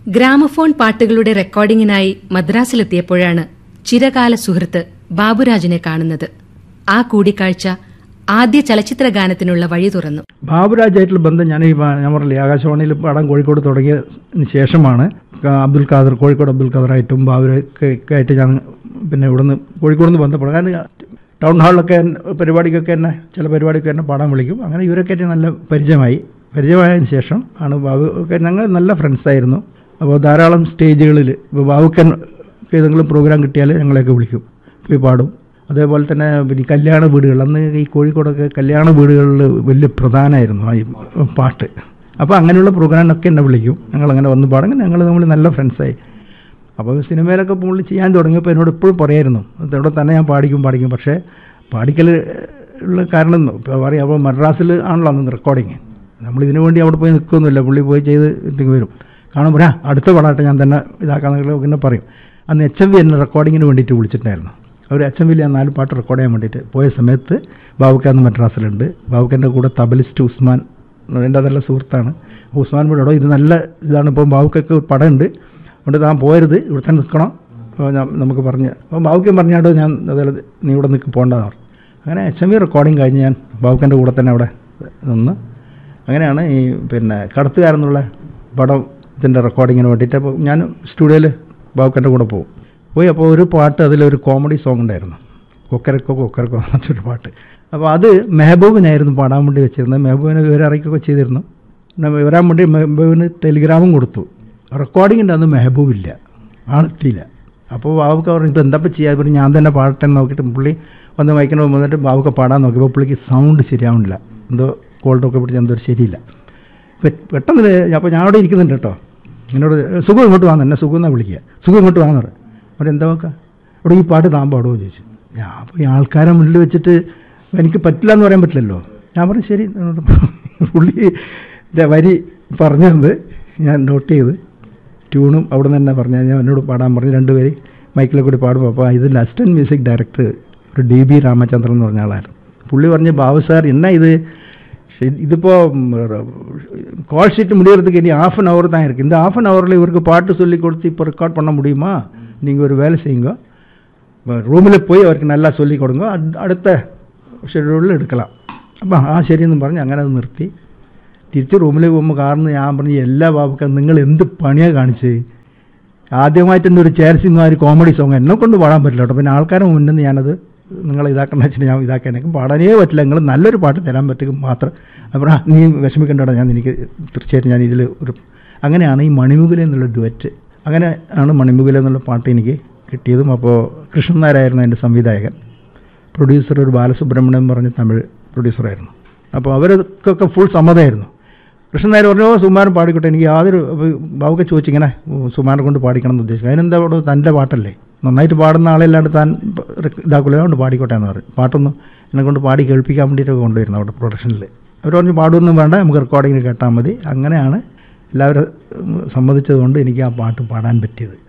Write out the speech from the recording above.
gramophone പാട്ടുകളുടെ റെക്കോർഡിംഗിനായി മദ്രാസിലെത്തിയപ്പോഴാണ് ചിരകാല സുഹൃത്ത് ബാബുരാജിനെ കാണുന്നത് ആ കൂടിക്കാഴ്ച ആദ്യ ചലച്ചിത്ര ഗാനത്തിനുള്ള വഴി തുറന്നു ബാബുരാജായിട്ടുള്ള ബന്ധം ഞാൻ ഈ പ- ഞാൻ പറഞ്ഞില്ലേ ആകാശവാണിയിൽ പാടാൻ കോഴിക്കോട് തുടങ്ങിയതിന് ശേഷമാണ് ക- അബ്ദുൽ ഖാദർ കോഴിക്കോട് അബ്ദുൽ ഖാദറായിട്ടും ബാബുരൊക്കെ ആയിട്ട് ഞാൻ പിന്നെ ഇവിടുന്ന് കോഴിക്കോട് നിന്ന് ബന്ധപ്പെടും കാരണം ടൗൺ ഹാളിലൊക്കെ എന്നെ- പരിപാടിക്കൊക്കെ എന്നെ ചില പരിപാടിക്കൊക്കെ എന്നെ പാടാൻ വിളിക്കും അങ്ങനെ ഇവരൊക്കെ ആയിട്ട് നല്ല പരിചയമായി പരിചയമായതിനു ശേഷം ആണ് ബാബു ഒക്കെ ഞങ്ങൾ നല്ല ഫ്രണ്ട്സായിരുന്നു അപ്പോൾ ധാരാളം സ്റ്റേജുകളിൽ ഇപ്പോൾ ബാബുക്കൻ ഏതെങ്കിലും പ്രോഗ്രാം കിട്ടിയാൽ ഞങ്ങളെയൊക്കെ വിളിക്കും പോയി പാടും അതേപോലെ തന്നെ പിന്നെ ഈ കല്യാണ വീടുകൾ അന്ന് ഈ കോഴിക്കോടൊക്കെ കല്യാണ വീടുകളിൽ വലിയ പ്രധാനമായിരുന്നു ആ ഈ പാട്ട് അപ്പോൾ അങ്ങനെയുള്ള പ്രോഗ്രാമിനൊക്കെ എന്നെ വിളിക്കും ഞങ്ങൾ അങ്ങനെ വന്ന് പാടും അങ്ങനെ ഞങ്ങൾ തമ്മിൽ നല്ല ഫ്രണ്ട്സായി അപ്പോൾ സിനിമയിലൊക്കെ പുള്ളി ചെയ്യാൻ തുടങ്ങിയപ്പോൾ എന്നോട് എപ്പോഴും പറയായിരുന്നു ഇവിടെ തന്നെ ഞാൻ പാടിക്കും പാടിക്കും പക്ഷേ പാടിക്കൽ ഉള്ള കാരണം ഇപ്പോൾ പറയും അപ്പോൾ മദ്രാസിൽ ആണല്ലോ അന്ന് റെക്കോർഡിങ് നമ്മൾ ഇതിനു വേണ്ടി അവിടെ പോയി നിൽക്കുകയൊന്നുമില്ല പുള്ളി പോയി ചെയ്ത് ഇട്ടിങ്ങ് വരും കാണുമ്പോൾ ആ അടുത്ത പടമായിട്ട് ഞാൻ തന്നെ ഇതാക്കാന്നൊക്കെ പിന്നെ പറയും അന്ന് എച്ച് എം വി എന്നെ റെക്കോർഡിങ്ങിന് വേണ്ടിയിട്ട് വിളിച്ചിട്ടുണ്ടായിരുന്നു അവർ എച്ച് എം വിയിൽ ഞാൻ നാല് പാട്ട് റെക്കോർഡ് ചെയ്യാൻ വേണ്ടിയിട്ട് പോയ സമയത്ത് ബാബുക്കാന്ന് മദ്രാസിലുണ്ട് ബാബുക്കൻ്റെ കൂടെ തബലിസ്റ്റ് ഉസ്മാൻ എൻ്റെ നല്ല സുഹൃത്താണ് അപ്പോൾ ഉസ്മാൻ കൂടെ ഇത് നല്ല ഇതാണ് ഇപ്പം ബാബുക്കൊക്കെ ഒരു പടമുണ്ട് അതുകൊണ്ട് താൻ പോരുത് ഇവിടെ തന്നെ നിൽക്കണം അപ്പോൾ ഞാൻ നമുക്ക് പറഞ്ഞ് അപ്പോൾ ബാബുക്കൻ പറഞ്ഞാട്ടോ ഞാൻ അതായത് നീ ഇവിടെ നിൽക്ക് പോകണ്ടെന്ന് പറഞ്ഞു അങ്ങനെ എച്ച് എം വി റെക്കോർഡിങ് കഴിഞ്ഞ് ഞാൻ ബാബുക്കൻ്റെ കൂടെ തന്നെ അവിടെ നിന്ന് അങ്ങനെയാണ് ഈ പിന്നെ കടത്തുകാരെന്നുള്ള പടത്തിൻ്റെ റെക്കോർഡിങ്ങിന് വേണ്ടിയിട്ട് അപ്പോൾ ഞാൻ സ്റ്റുഡിയോയിൽ ബാബുക്കൻ്റെ കൂടെ പോകും പോയി അപ്പോൾ ഒരു പാട്ട് അതിലൊരു കോമഡി സോങ് ഉണ്ടായിരുന്നു കൊക്കരക്കോ കൊക്കരക്കോ എന്നൊരു പാട്ട് അപ്പോൾ അത് മെഹബൂബിനായിരുന്നു പാടാൻ വേണ്ടി വെച്ചിരുന്നത് മെഹബൂബിനെ വിവരറിയിക്കുകയൊക്കെ ചെയ്തിരുന്നു പിന്നെ വരാൻ വേണ്ടി മെഹബൂബിന് ടെലിഗ്രാമും കൊടുത്തു റെക്കോർഡിങ്ങിൻ്റെ അന്ന് മെഹബൂബില്ല ആളിട്ടില്ല അപ്പോൾ ബാബുക്ക് പറഞ്ഞു ഇത് എന്താ ചെയ്യാതെ പറഞ്ഞു ഞാൻ തന്നെ പാടട്ടെ എന്ന് നോക്കിയിട്ട് പുള്ളി വന്ന് വായിക്കണ വന്നിട്ട് ബാബുക്ക് പാടാൻ നോക്കിയപ്പോൾ പുള്ളിക്ക് സൗണ്ട് ശരിയാവണില്ല എന്തോ കോൾഡൊക്കെ പിടിച്ച് എന്തോ ഒരു ശരിയില്ല പെ- പെട്ടെന്ന് അപ്പോൾ ഞാൻ അവിടെ ഇരിക്കുന്നുണ്ട് കേട്ടോ എന്നോട് സുഖം ഇങ്ങോട്ട് വാങ്ങുന്നു എന്നെ സുഖം എന്നാണ് വിളിക്കുക സുഖം ഇങ്ങോട്ട് വാങ്ങുന്നത് അവിടെ എന്താ നോക്കുക അവിടെ ഈ പാട്ട് താൻ പാടുമോ എന്ന് ചോദിച്ചു ഞാൻ അപ്പോൾ ഈ ആൾക്കാരെ മുന്നിൽ വെച്ചിട്ട് എനിക്ക് പറ്റില്ല എന്ന് പറയാൻ പറ്റില്ലല്ലോ ഞാൻ പറഞ്ഞു ശരി പുള്ളി ൻ്റെ വരി പറഞ്ഞത് ഞാൻ നോട്ട് ചെയ്ത് ട്യൂണും അവിടെ നിന്ന് തന്നെ പറഞ്ഞു ഞാൻ എന്നോട് പാടാൻ പറഞ്ഞു രണ്ടുപേര് മൈക്കിലെ കൂടി പാടുമ്പോൾ അപ്പോൾ ഇതിൽ അസിസ്റ്റൻറ്റ് മ്യൂസിക് ഡയറക്ടർ ഒരു ഡി ബി രാമചന്ദ്രൻ എന്ന് പറഞ്ഞ ആളായിരുന്നു പുള്ളി പറഞ്ഞ് ബാബു സാർ എന്നാ ഇത് ഇതിപ്പോൾ கால் ஷீட் முடியறதுக்கு இனி ஆஃப் அன் ஹவர் தான் இருக்குது இந்த ஆஃப் அன் ஹவரில் இவருக்கு பாட்டு சொல்லி கொடுத்து இப்போ ரெக்கார்ட் பண்ண முடியுமா நீங்கள் ஒரு வேலை செய்யுங்க റൂമിൽ പോയി അവർക്ക് നല്ല சொல்லி കൊടുങ്ങോ അട്- അടുത്ത ഷെഡ്യൂളിൽ എടുக்கலாம் അപ്പം ആ ശരിയെന്ന് പറഞ്ഞ് അങ്ങനെ അത് നിർത്തി തിരിച്ച് റൂമിലേക്ക് പോകുമ്പോൾ കാരണം ഞാൻ പറഞ്ഞു എല്ലാ ബാബുക്കും നിങ്ങൾ എന്ത് പണിയാണ് കാണിച്ചത് ആദ്യമായിട്ട് തന്നെ ഒരു ചേർസിങ് ഒരു കോമഡി സോങ് എന്നെ കൊണ്ട് പാടാൻ പറ്റില്ല കേട്ടോ പിന്നെ ആൾക്കാരെ മുന്നിൽ നിന്ന് ഞാനത് നിങ്ങൾ ഇതാക്കണ്ട വെച്ചിട്ട് ഞാൻ ഇതാക്കാൻ എനിക്ക് പാടാനേ പറ്റില്ല നിങ്ങൾ നല്ലൊരു പാട്ട് തരാൻ പറ്റും മാത്രം അപ്പോൾ നീ വിഷമിക്കണ്ടോ ഞാൻ എനിക്ക് തീർച്ചയായിട്ടും ഞാൻ ഇതിൽ ഒരു അങ്ങനെയാണ് ഈ മണിമുകില എന്നുള്ള ഡുവറ്റ് അങ്ങനെ ആണ് മണിമുകില എന്നുള്ള പാട്ട് എനിക്ക് കിട്ടിയതും അപ്പോൾ കൃഷ്ണൻ നായരായിരുന്നു എൻ്റെ സംവിധായകൻ പ്രൊഡ്യൂസർ ഒരു ബാലസുബ്രഹ്മണ്യം പറഞ്ഞ തമിഴ് പ്രൊഡ്യൂസറായിരുന്നു അപ്പോൾ അവർക്കൊക്കെ ഫുൾ സമ്മതമായിരുന്നു കൃഷ്ണൻ നായർ പറഞ്ഞു "ഓ, സുമാരൻ പാടിക്കോട്ടെ എനിക്ക് യാതൊരു അപ്പോൾ ബാബുക്കെ ചോദിച്ചിങ്ങനെ സുമാരനെ കൊണ്ട് പാടിക്കണം എന്ന് ഉദ്ദേശിച്ചു അതിനെന്താ അവിടെ തൻ്റെ പാട്ടല്ലേ നന്നായിട്ട് പാടുന്ന ആളല്ലാണ്ട് താൻ ഇതാക്കില്ല അതുകൊണ്ട് പാടിക്കോട്ടെ എന്ന് പറയും പാട്ടൊന്നും എന്നെ കൊണ്ട് പാടി കേൾപ്പിക്കാൻ വേണ്ടിയിട്ടൊക്കെ കൊണ്ടുവരുന്നു അവിടെ പ്രൊഡക്ഷനിൽ അവർ പറഞ്ഞു പാടുമൊന്നും വേണ്ട നമുക്ക് റെക്കോർഡിങ്ങിന് കേട്ടാൽ മതി അങ്ങനെയാണ് എല്ലാവരും ഉം, സമ്മതിച്ചതുകൊണ്ട് എനിക്ക് ആ പാട്ട് പാടാൻ പറ്റിയത്